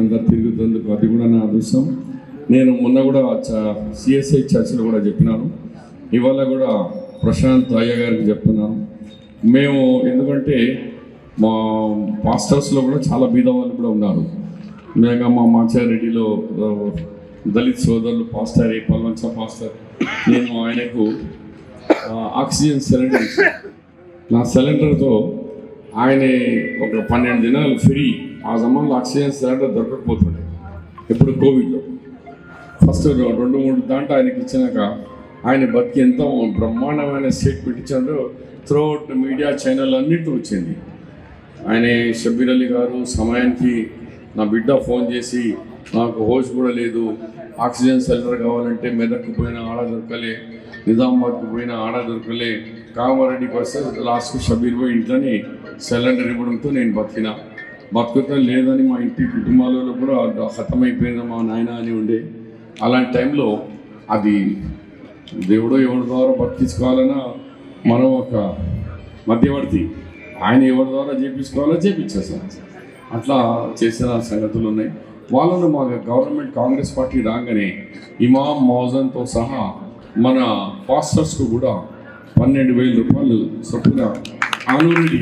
అందరు తిరుగుతుందుకు అది కూడా నా అదృష్టం నేను మొన్న కూడా సిఎస్ఐ చర్చలో కూడా చెప్పినాను ఇవాళ కూడా ప్రశాంత్ అయ్య గారికి చెప్తున్నాను మేము ఎందుకంటే మా పాస్టర్స్లో కూడా చాలా బీద వాళ్ళు కూడా ఉన్నారు మేఘా మా మాచారెడ్డిలో ఆ, దళిత్ సోదరులు పాస్టర్ ఏ పల్వంచ పాస్టర్ నేను ఆయనకు ఆ, ఆక్సిజన్ సిలిండర్ ఇచ్చాను నా సిలిండర్తో ఆయన ఒక పన్నెండు దినాలు ఫ్రీ ఆ జమాన్లో ఆక్సిజన్ సిలిండర్ దొరకకపోతుండే ఇప్పుడు కోవిడ్లో ఫస్ట్ రెండు మూడు దాంట్లో ఆయనకి ఇచ్చినాక ఆయన బతికి ఎంతో బ్రహ్మాండమైన స్టేట్ పెట్టించాడు త్రూఅవుట్ మీడియా ఛానల్ అన్నింటి వచ్చింది ఆయన షబీర్ అలీ గారు సమయానికి నా బిడ్డ ఫోన్ చేసి నాకు హోష్ కూడా లేదు ఆక్సిజన్ సిలిండర్ కావాలంటే మెదక్కు పోయిన ఆడ దొరకలే నిజామాబాద్కు పోయిన ఆడ దొరకలే కామారెడ్డికి వస్తే లాస్ట్కి షబీర్ పోయి ఇంట్లోనే సిలిండర్ ఇవ్వడంతో నేను బతికిన బతుకుతా లేదని మా ఇంటి కుటుంబాలలో కూడా హతమైపోయింది మా నాయన అని ఉండే అలాంటి టైంలో అది దేవుడు ఎవరి ద్వారా బతికించుకోవాలన్నా మనం ఒక మధ్యవర్తి ఆయన ఎవరి ద్వారా చేపించుకోవాలో చేపించేసాం అట్లా చేసిన సంగతులు ఉన్నాయి వాళ్ళను మా గవర్నమెంట్ కాంగ్రెస్ పార్టీ రాగానే ఇమాం మౌజన్తో సహా మన పాస్టర్స్కు కూడా పన్నెండు వేల రూపాయలు చొప్పున ఆనూరిడి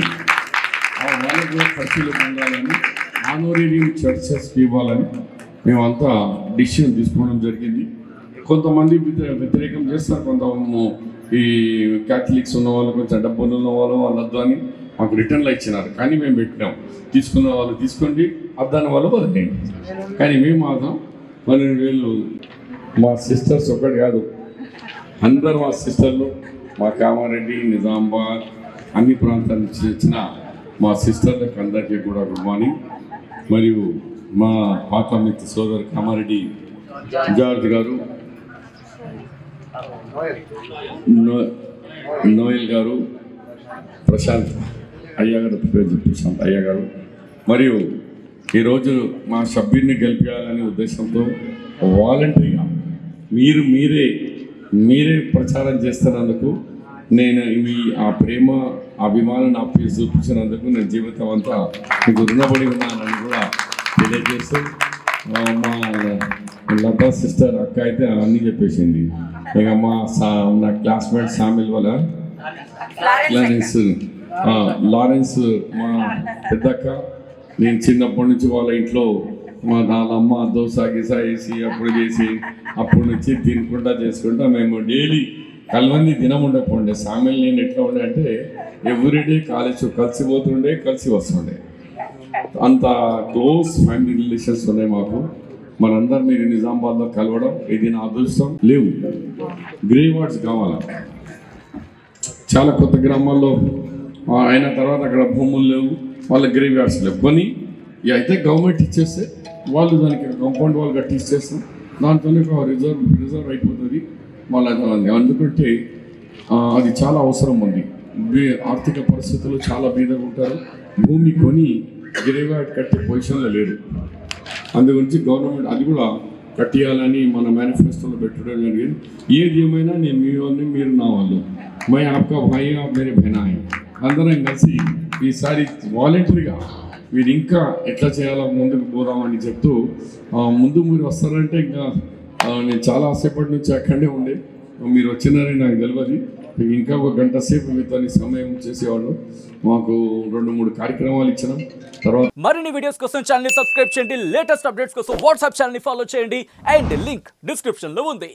ఆ వాళ్ళకు కూడా ఖర్చులు పొందాలని ఆనోరేరియం చర్చెస్కి ఇవ్వాలని మేమంతా డిసిషన్ తీసుకోవడం జరిగింది కొంతమంది వ్యతిరే- వ్యతిరేకం చేస్తారు కొంత ఈ క్యాథలిక్స్ ఉన్న వాళ్ళు కొంచెం డబ్బులు ఉన్న వాళ్ళు వాళ్ళొద్దు అని మాకు రిటర్న్లో ఇచ్చినారు కానీ మేము పెట్టినాం తీసుకున్న వాళ్ళు తీసుకోండి అద్దాని వాళ్ళు వదిలేయండి కానీ మేము మాత్రం పన్నెండు వేలు మా సిస్టర్స్ ఒకటి కాదు అందరు మా సిస్టర్లు మా కామారెడ్డి నిజామాబాద్ అన్ని ప్రాంతాల నుంచి వచ్చిన మా సిస్టర్లకు అందరికీ కూడా గుడ్ మార్నింగ్ మరియు మా పాత మిత్ర సోదరు కామారెడ్డి జార్జ్ గారు నో- నోయల్ గారు ప్రశాంత్ అయ్య గారు పేరు చెప్పు, ప్రశాంత్ అయ్య గారు మరియు ఈరోజు మా సభ్యుడిని గెలిపించాలనే ఉద్దేశంతో వాలంటరీగా మీరు మీరే మీరే ప్రచారం చేస్తున్నందుకు నేను మీ ఆ ప్రేమ అభిమానం నా పేరు చూపించినందుకు నేను జీవితం అంతా మీకు రుణపడి ఉన్నానని కూడా తెలియజేస్తూ ఆ, మా లతా సిస్టర్ అక్క అయితే అన్నీ చెప్పేసింది ఇక మా సా నా క్లాస్మేట్ సామిల్ వల్ల లారెన్స్ ఆ, లారెన్స్ మా పెద్దక్క నేను చిన్నప్పటి నుంచి వాళ్ళ ఇంట్లో మా నాన్నమ్మ దోశ గీస వేసి అప్పుడు చేసి అప్పటి నుంచి తినకుండా చేసుకుంటా మేము డైలీ కలవని దినం ఉండకపోండే సామెల్ నేను ఎట్లా ఉండే అంటే ఎవ్రీడే కాలేజ్ కలిసి పోతుండే కలిసి వస్తుండే అంత క్లోజ్ ఫ్యామిలీ రిలేషన్స్ ఉన్నాయి మాకు మనందరం మీరు నిజామాబాద్లో కలవడం ఇది నా అదృష్టం లేవు గ్రే వార్డ్స్ కావాలా చాలా కొత్త గ్రామాల్లో ఆ, అయిన తర్వాత అక్కడ భూములు లేవు వాళ్ళ గ్రేవ్ యార్డ్స్ లేవు కొని ఇవి అయితే గవర్నమెంట్ ఇచ్చేస్తే వాళ్ళు దానికి కాంపౌండ్ వాళ్ళు కట్టి ఇచ్చేస్తాం దాంతోనే ఒక రిజర్వ్ రిజర్వ్ అయిపోతుంది వాళ్ళ ఎందుకంటే ఆ, అది చాలా అవసరం ఉంది బీ- ఆర్థిక పరిస్థితులు చాలా బీదగా ఉంటారు భూమి కొని గ్రేవ్ యార్డ్ కట్టే పొజిషన్లో లేరు అందు గురించి గవర్నమెంట్ అది కూడా కట్టియాలని మన మేనిఫెస్టోలో పెట్టడం జరిగింది ఏది ఏమైనా నేను మీ వాళ్ళని మీరు నా వాళ్ళు మై ఆప్కా భాయి ఆప్ మేరే బహనా హై అందరం కలిసి ఈసారి వాలంటరీగా మీరు ఇంకా ఎట్లా చేయాలో ముందుకు పోదామని చెప్తూ ఆ, ముందు మీరు వస్తారంటే ఇంకా ఆ, నేను చాలా సేపటి నుంచి అక్కడే ఉండే మీరు వచ్చినారని నాకు తెలియదు మీకు ఇంకా ఒక గంట సేపు మీతో సమయం చేసేవాళ్ళు మాకు రెండు మూడు కార్యక్రమాలు ఇచ్చినాం తర్వాత మరిన్ని వీడియోస్ కోసం ఛానల్ సబ్స్క్రైబ్ చేయండి లేటెస్ట్ అప్డేట్స్ కోసం వాట్సాప్ ఛానల్ ఫాలో చేయండి అండ్ లింక్ డిస్క్రిప్షన్ లో ఉంది